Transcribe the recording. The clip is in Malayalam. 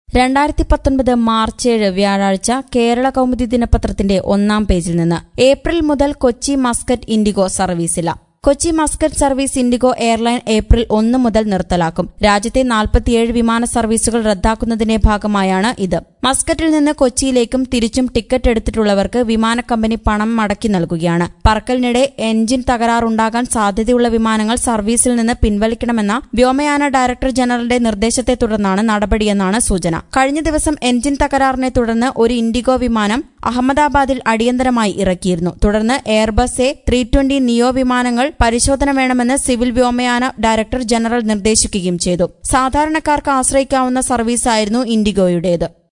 രണ്ടായിരത്തി പത്തൊൻപത് മാർച്ച് ഏഴ് വ്യാഴാഴ്ച കേരള കൗമുദി ദിനപത്രത്തിന്റെ ഒന്നാം പേജിൽ നിന്ന് ഏപ്രിൽ മുതൽ കൊച്ചി മസ്കറ്റ് ഇൻഡിഗോ സർവീസില്ല Kochi Muscat service IndiGo airline April ഒന്ന് മുതൽ നിർത്തലാക്കും രാജ്യത്തെ നാൽപ്പത്തിയേഴ് വിമാന സർവീസുകൾ റദ്ദാക്കുന്നതിന്റെ ഭാഗമായാണ് ഇത് മസ്കറ്റിൽ നിന്ന് കൊച്ചിയിലേക്കും തിരിച്ചും ടിക്കറ്റ് എടുത്തിട്ടുള്ളവർക്ക് വിമാന കമ്പനി പണം മടക്കി നൽകുകയാണ് പറക്കലിനിടെ എഞ്ചിൻ തകരാറുണ്ടാകാൻ സാധ്യതയുള്ള വിമാനങ്ങൾ സർവീസിൽ നിന്ന് പിൻവലിക്കണമെന്ന വ്യോമയാന ഡയറക്ടർ ജനറലിന്റെ നിർദ്ദേശത്തെ തുടർന്നാണ് നടപടിയെന്നാണ് സൂചന കഴിഞ്ഞ ദിവസം എഞ്ചിൻ തകരാറിനെ തുടർന്ന് ഒരു ഇൻഡിഗോ വിമാനം അഹമ്മദാബാദിൽ അടിയന്തരമായി ഇറക്കിയിരുന്നു തുടർന്ന് Airbus A three twenty neo വിമാനങ്ങൾ പരിശോധന വേണമെന്ന് സിവിൽ വ്യോമയാന ഡയറക്ടർ ജനറൽ നിർദ്ദേശിക്കുകയും ചെയ്തു സാധാരണക്കാർക്ക് ആശ്രയിക്കാവുന്ന സർവീസായിരുന്നു ഇൻഡിഗോയുടേത്